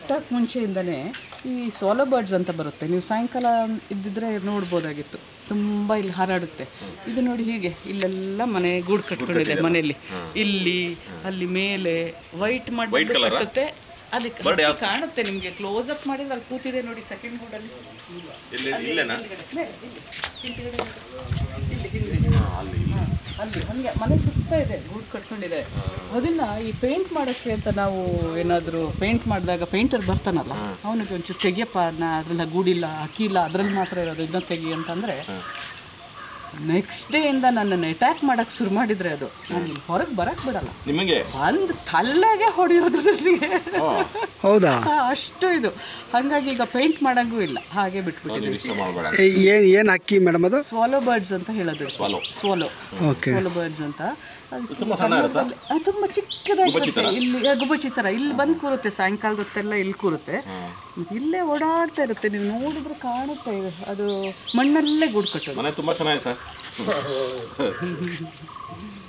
ಹುಟ್ಟಕ್ಕೆ ಮುಂಚೆಯಿಂದನೇ ಈ solo birds ಅಂತ ಬರುತ್ತೆ ನೀವು ಸಾಯಂಕಾಲ ಇದ್ದಿದ್ರೆ ನೋಡ್ಬೋದಾಗಿತ್ತು ತುಂಬ ಇಲ್ಲಿ ಹಾರಾಡುತ್ತೆ ಇದು ನೋಡಿ ಹೀಗೆ ಇಲ್ಲೆಲ್ಲ ಮನೆ ಗೂಡು ಕಟ್ಕೊಂಡಿದೆ ಮನೆಯಲ್ಲಿ ಇಲ್ಲಿ ಅಲ್ಲಿ ಮೇಲೆ ವೈಟ್ ಮಾಡಿ ಕಟ್ಟುತ್ತೆ ಅದಕ್ಕೆ ಹಕ್ಕಿ ಕಾಣುತ್ತೆ ನಿಮಗೆ ಕ್ಲೋಸ್ ಅಪ್ ಮಾಡಿದ್ರೆ ಅಲ್ಲಿ ಕೂತಿದೆ ನೋಡಿ ಸೆಕೆಂಡ್ ಗೂಡಲ್ಲಿ ಇಲ್ಲೇನಾ ಅಲ್ಲಿ ಹಂಗೆ ಮನೆ ಸುತ್ತ ಇದೆ ಗೂಡು ಕಟ್ಕೊಂಡಿದೆ ಅದನ್ನ ಈ ಪೇಂಟ್ ಮಾಡೋಕ್ಕೆ ಅಂತ ನಾವು ಏನಾದರೂ ಪೇಂಟ್ ಮಾಡಿದಾಗ ಪೇಂಟರ್ ಬರ್ತಾನಲ್ಲ ಅವನಿಗೆ ಒಂಚೂರು ತೆಗಿಯಪ್ಪ ನಾ ಅದ್ರೆಲ್ಲ ಗೂಡಿಲ್ಲ ಅಕ್ಕಿಲ್ಲ ಅದ್ರಲ್ಲಿ ಮಾತ್ರ ಇರೋದು ಇದನ್ನ ತೆಗಿ ಅಂತಂದರೆ ನೆಕ್ಸ್ಟ್ ಡೇ ಇಂದ ನನ್ನನ್ನು ಅಟ್ಯಾಕ್ ಮಾಡಕ್ಕೆ ಶುರು ಮಾಡಿದ್ರೆ ಅದು ನಾನು ಹೊರಗೆ ಬರಕ್ಕೆ ಬಿಡಲ್ಲ ನಿಮಗೆ ಒಂದು ತಲೆಗೆ ಹೊಡೆಯೋದು ನನಗೆ ಹೌದಾ ಹಾ, ಅಷ್ಟು ಇದು ಹಾಗಾಗಿ ಈಗ ಪೇಂಟ್ ಮಾಡಂಗೂ ಇಲ್ಲ ಹಾಗೆ ಬಿಟ್ಬಿಟ್ಟಿದ್ದೀನಿ ಇಷ್ಟ ಮಾಡಬೇಡ ಏನು ಏನು ಅಕ್ಕಿ ಮೇಡಮ್ ಅದು ಸ್ವಾಲೋ ಬರ್ಡ್ಸ್ ಅಂತ ಹೇಳೋದು Swallow. Swallow Okay. Swallow birds ಅಂತ ಅದು ತುಂಬಾ ಸಣ್ಣ ಇರುತ್ತಾ? ಆ, ತುಂಬಾ ಚಿಕ್ಕದಾಗಿ ಬರುತ್ತೆ. ಇಲ್ಲಿ ಆ, ಗುಬ್ಬಚ್ಚಿ ಥರ ಇಲ್ಲಿ ಬಂದು ಕೂರುತ್ತೆ ಸಾಯಂಕಾಲದ ಹೊತ್ತೆಲ್ಲ ಇಲ್ಲಿ ಕೂರುತ್ತೆ ಮತ್ತೆ ಇಲ್ಲೇ ಓಡಾಡ್ತಾ ಇರುತ್ತೆ ನೀವು ನೋಡಿದ್ರೆ ಕಾಣುತ್ತೆ ಇದು. ಅದು ಮಣ್ಣಲ್ಲೇ ಗೂಡು ಕಟ್ಟೋದು ಮನೆ ತುಂಬಾ ಚೆನ್ನಾಗಿದೆ ಸರ್